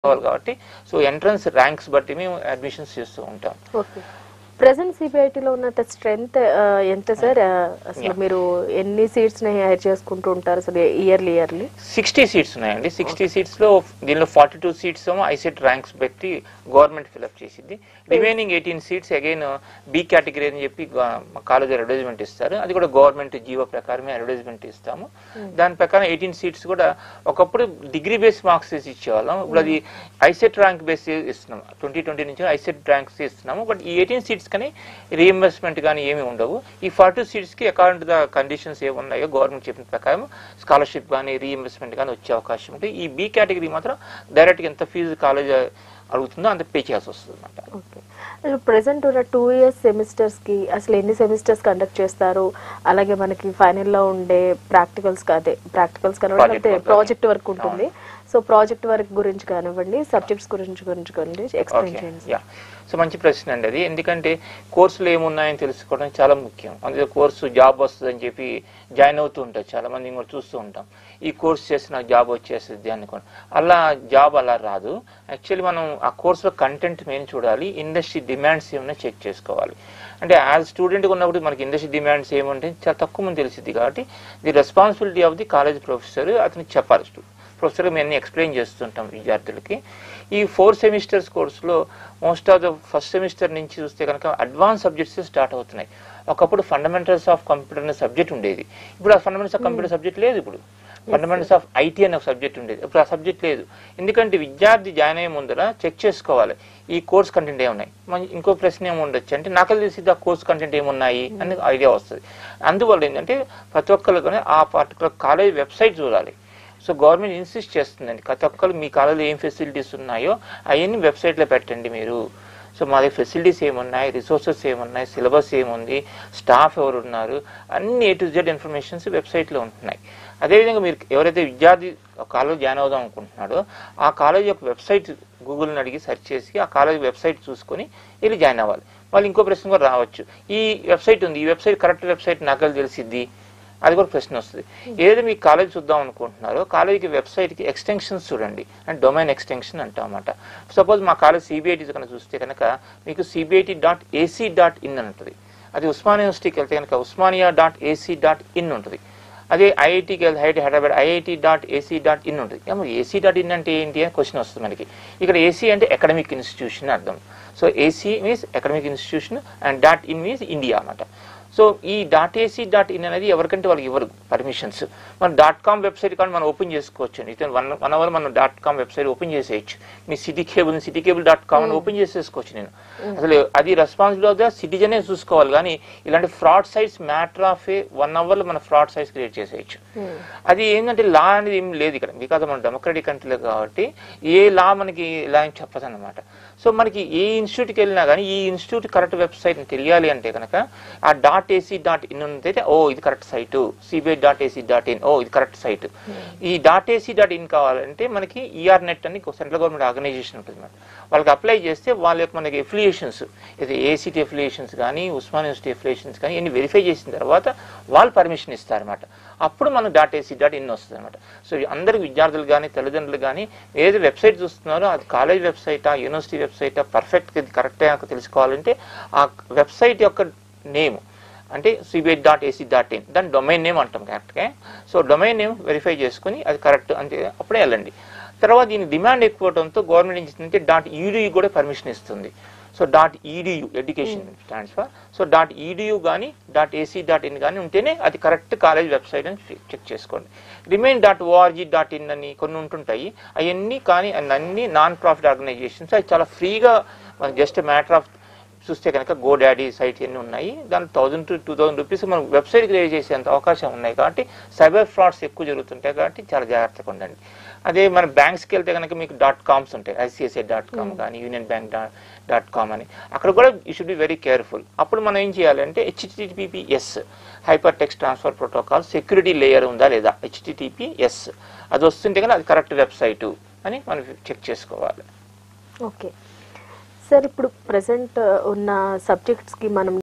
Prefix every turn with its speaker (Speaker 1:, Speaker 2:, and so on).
Speaker 1: కావాలి కాబట్టి so entrance ranks బట్టి మేము అడ్మిషన్స్ చేస్తూ ఉంటాం
Speaker 2: ఓకే ప్రెసెంట్ సిబిఐటిలో ఉన్న స్ట్రెంగ్త్ ఎంత సార్ అసలు
Speaker 1: Yeah.
Speaker 2: మీరు ఎన్ని సీట్స్ ని హైర్ చేసుకుంటూ ఉంటారు అసలు ఇయర్లీ ఇయర్లీ
Speaker 1: సిక్స్టీ సీట్స్ ఉన్నాయండి సిక్స్టీ సీట్స్ లో దీనిలో ఫార్టీ టూ సీట్స్ ఏమో ఐసెట్ ర్యాంక్స్ పెట్టి గవర్నమెంట్ ఫిల్అప్ చేసింది remaining eighteen seats again B category అని చెప్పి కాలేజ్ అడ్వర్టైజ్మెంట్ ఇస్తారు అది కూడా గవర్నమెంట్ జీవో ప్రకారమే అడ్వర్టైజ్మెంట్ ఇస్తాము దాని ప్రకారం ఎయిటీన్ సీట్స్ కూడా ఒకప్పుడు డిగ్రీ బేస్ మార్క్స్ వేసి ఇచ్చేవాళ్ళం ఇప్పుడు అది ఐసెట్ ర్యాంక్ బేస్ ఇస్తున్నాం ట్వంటీ ట్వంటీ నుంచి ఐసెట్ ర్యాంక్స్ ఇస్తున్నాము బట్ ఈ ఎయిటీన్ సీట్స్ కానీ రీఎంబర్స్మెంట్ కానీ ఏమి ఉండవు ఈ ఫార్టీ సీట్స్ కి అకార్డింగ్ ద కండిషన్స్ ఏమి ఉన్నాయో గవర్నమెంట్ చెప్పిన ప్రకారం స్కాలర్షిప్ కానీ రీఎంబర్స్మెంట్ కానీ వచ్చే అవకాశం ఉంటుంది ఈ బి కేటగిరీ మాత్రం డైరెక్ట్గా ఎంత ఫీజు కాలేజ్ అడుగుతుందో అంత పే చేయాల్సి వస్తుంది అనమాట
Speaker 2: ఓకే ప్రెసెంట్ ఉన్న టూ ఇయర్స్ సెమిస్టర్స్ కి అసలు ఎన్ని సెమిస్టర్స్ కండక్ట్ చేస్తారు అలాగే మనకి ఫైనల్ లో ఉండే ప్రాక్టికల్స్ అదే ప్రాక్టికల్స్
Speaker 1: Project
Speaker 2: కానివ్వండి
Speaker 1: work
Speaker 2: ప్రాజెక్ట్ వర్క్ ఉంటుంది సో ప్రాజెక్ట్ వర్క్ గురించి కానివ్వండి సబ్జెక్ట్స్ గురించి గురించి కానివ్వండి ఎక్స్ప్లెయిన్
Speaker 1: ఓకే
Speaker 2: చేయండి
Speaker 1: యా సో మంచి ప్రశ్న అండి అది ఎందుకంటే కోర్సులు ఏమున్నాయని తెలుసుకోవడం చాలా ముఖ్యం అందుకే కోర్సు జాబ్ వస్తుందని చెప్పి జాయిన్ అవుతూ ఉంటారు చాలా మంది కూడా చూస్తూ ఉంటాం ఈ కోర్స్ చేసి నాకు జాబ్ వచ్చేస్తుంది అనుకోండి అలా జాబ్ అలా రాదు యాక్చువల్లీ మనం ఆ కోర్సులో కంటెంట్ మేము చూడాలి ఇండస్ట్రీ డిమాండ్స్ ఏమైనా చెక్ చేసుకోవాలి అంటే యాజ్ స్టూడెంట్గా ఉన్నప్పుడు మనకి ఇండస్ట్రీ డిమాండ్స్ ఏమంటే చాలా తక్కువ మంది తెలిసింది కాబట్టి the responsibility of the college professor అతనికి చెప్పాలి ప్రొఫెసర్ మేము అన్ని ఎక్స్ప్లెయిన్ చేస్తుంటాం విద్యార్థులకి ఈ ఫోర్ సెమిస్టర్స్ కోర్సులో most of the first semester నుంచి చూస్తే కనుక అడ్వాన్స్ సబ్జెక్ట్స్ స్టార్ట్ అవుతున్నాయి ఒకప్పుడు ఫండమెంటల్స్ ఆఫ్ కంప్యూటర్ అనే సబ్జెక్ట్ ఉండేది ఇప్పుడు ఆ ఫండమెంటల్స్ ఆఫ్ కంప్యూటర్ సబ్జెక్ట్ లేదు ఇప్పుడు ఫండమెంటల్స్ ఆఫ్ ఐటీ అనే ఒక సబ్జెక్ట్ ఉండేది ఇప్పుడు ఆ సబ్జెక్ట్ లేదు ఎందుకంటే విద్యార్థి జాయిన్ అయ్యే ముందర చెక్ చేసుకోవాలి ఈ కోర్స్ కంటెంట్ ఏమున్నాయి మన ఇంకో ప్రశ్న ఏమి ఉండొచ్చు అంటే నాకు తెలిసి ఆ కోర్స్ కంటెంట్ ఏమున్నాయి అని ఐడియా వస్తుంది అందువల్ల ఏంటంటే ప్రతి ఒక్కరు కూడా ఆ పర్టికులర్ కాలేజ్ వెబ్సైట్ చూడాలి సో గవర్నమెంట్ ఇన్సిస్ట్ చేస్తుందండి ప్రతి ఒక్కరు మీ కాలేజీలో ఏం ఫెసిలిటీస్ ఉన్నాయో అవన్నీ వెబ్సైట్లో పెట్టండి మీరు సో మా దగ్గర ఫెసిలిటీస్ ఏమున్నాయి రిసోర్సెస్ ఏమున్నాయి సిలబస్ ఏముంది స్టాఫ్ ఎవరు ఉన్నారు అన్ని ఏ టు జెడ్ ఇన్ఫర్మేషన్స్ వెబ్సైట్లో ఉంటున్నాయి అదేవిధంగా మీరు ఎవరైతే విద్యార్థి కాలేజ్ జాయిన్ అవుదాం అనుకుంటున్నాడో ఆ కాలేజ్ యొక్క వెబ్సైట్ గూగుల్ని అడిగి సెర్చ్ చేసి ఆ కాలేజ్ వెబ్సైట్ చూసుకొని వెళ్ళి జాయిన్ అవ్వాలి వాళ్ళు ఇంకో ప్రశ్న కూడా రావచ్చు ఈ వెబ్సైట్ ఉంది ఈ వెబ్సైట్ కరెక్ట్ వెబ్సైట్ నాకు తెలిసిద్ది అది కూడా ప్రశ్న వస్తుంది ఏదైతే మీ కాలేజ్ చూద్దాం అనుకుంటున్నారో కాలేజీకి వెబ్సైట్కి ఎక్స్టెన్షన్స్ చూడండి అంటే డొమైన్ ఎక్స్టెన్షన్ అంటాం అన్నమాట సపోజ్ మా కాలేజ్ సిబిఐటి కనుక చూస్తే కనుక మీకు CBIT dot AC dot in అని ఉంటుంది అది ఉస్మానియా యూనివర్సిటీకి వెళ్తే కనుక Osmania dot AC dot in ఉంటుంది అదే ఐఐటికి వెళ్తే IIT Hyderabad IIT dot AC dot in ఉంటుంది ఏమో ఏసీ డాట్ ఇన్ అంటే ఏంటి అని క్వశ్చన్ వస్తుంది మనకి ఇక్కడ ఏసీ అంటే అకాడమిక్ ఇన్స్టిట్యూషన్ అర్థం so AC means academic institution and dot in means India అన్నమాట సో ఈ డాట్ ఏసీ డాట్ ఇన్ అనేది ఎవరికంటే వాళ్ళకి ఇవ్వరు పర్మిషన్స్ మన డాట్ కామ్ వెబ్సైట్ కానీ మనం ఓపెన్ చేసుకోవచ్చు అండి ఇతను వన్ వన్ అవర్ మనం డాట్ కామ్ వెబ్సైట్ ఓపెన్ చేసేయచ్చు మీ city cable city cable dot com అని ఓపెన్ చేసేసుకోవచ్చు నేను అసలు అది రెస్పాన్సిబిలిటీ ఆఫ్ ద సిటిజనే చూసుకోవాలి కానీ ఇలాంటి fraud sites matter of a one అవర్లో మన ఫ్రాడ్ సైట్స్ క్రియేట్ చేసేయచ్చు అది ఏంటంటే లా అనేది ఏం లేదు ఇక్కడ బికాజ్ మన డెమోక్రటిక్ కంట్రీలో కాబట్టి ఏ లా మనకి ఇలా అని చెప్పదు అనమాట సో మనకి ఏ ఇన్స్టిట్యూట్కి వెళ్ళినా కానీ ఈ ఇన్స్టిట్యూట్ కరెక్ట్ వెబ్సైట్ తెలియాలి అంటే కనుక ఆ డాట్ ఏసీ డాట్ ఇన్ అయితే ఓ ఇది correct site CBI dot AC dot in oh ఇది కరెక్ట్ సైట్ ఈ డాట్ ఏసీ డాట్ ఇన్ కావాలంటే మనకి ఈఆర్ నెట్ అని సెంట్రల్ గవర్నమెంట్ ఆర్గనైజేషన్ ఉంటుంది మేడం వాళ్ళకి అప్లై చేస్తే వాళ్ళ యొక్క మనకి ఎఫిలియేషన్స్ ఇది ఏసీటీ ఎఫిలియేషన్స్ కానీ ఉస్మాన్ యూనివర్సిటీ ఎఫిలియేషన్స్ కానీ ఇవన్నీ వెరిఫై చేసిన తర్వాత వాళ్ళు పర్మిషన్ ఇస్తారన్నమాట అప్పుడు మనకు డాట్ ఏసీ డాట్ ఇన్ వస్తుంది అనమాట సో అందరు విద్యార్థులు కానీ తల్లిదండ్రులు కానీ ఏది వెబ్సైట్ చూస్తున్నారో అది కాలేజ్ వెబ్సైటా యూనివర్సిటీ వెబ్సైటా పర్ఫెక్ట్ ఇది కరెక్టే నాకు తెలుసుకోవాలంటే ఆ వెబ్సైట్ యొక్క నేమ్ అంటే CBI dot AC dot in దాని డొమైన్ నేమ్ అంటాం కరెక్ట్గా సో డొమైన్ నేమ్ వెరిఫై చేసుకుని అది కరెక్ట్ అంటే అప్పుడే వెళ్ళండి తర్వాత దీని డిమాండ్ ఎక్కువ అవడంతో గవర్నమెంట్ ఇచ్చిందంటే డాట్ ఈడియూ కూడా పర్మిషన్ ఇస్తుంది so dot EDU education stands for so dot EDU కానీ డాట్ ఏసీ డాట్ ఇన్ కానీ ఉంటేనే అది కరెక్ట్ కాలేజ్ వెబ్సైట్ అని చెక్ చేసుకోండి remain dot ORG dot in అని కొన్ని ఉంటుంటాయి అవన్నీ కానీ అన్ని నాన్ ప్రాఫిట్ ఆర్గనైజేషన్స్ అవి చాలా ఫ్రీగా జస్ట్ మ్యాటర్ ఆఫ్ చూస్తే కనుక గో డాడీ సైట్ అన్ని ఉన్నాయి దాని thousand to two thousand rupees మనం వెబ్సైట్ క్రియేట్ చేసేంత అవకాశం ఉన్నాయి కాబట్టి సైబర్ ఫ్రాడ్స్ ఎక్కువ జరుగుతుంటాయి కాబట్టి చాలా జాగ్రత్తగా ఉండండి అదే మన బ్యాంక్స్కి వెళ్తే కనుక మీకు డాట్ కామ్స్ ఉంటాయి ఐసిఐసిఐ డాట్ కామ్ కానీ union bank dot dot com అని అక్కడ కూడా you should be very careful అప్పుడు మనం ఏం చేయాలంటే HTTPS hyper text transfer protocol security layer ఉందా లేదా హెచ్టిటిపిఎస్ అది వస్తుంటే కానీ అది కరెక్ట్ వెబ్సైటు అని మనం చెక్ చేసుకోవాలి
Speaker 2: ఓకే సార్ ఇప్పుడు ప్రజెంట్ ఉన్న సబ్జెక్ట్స్ కి మనం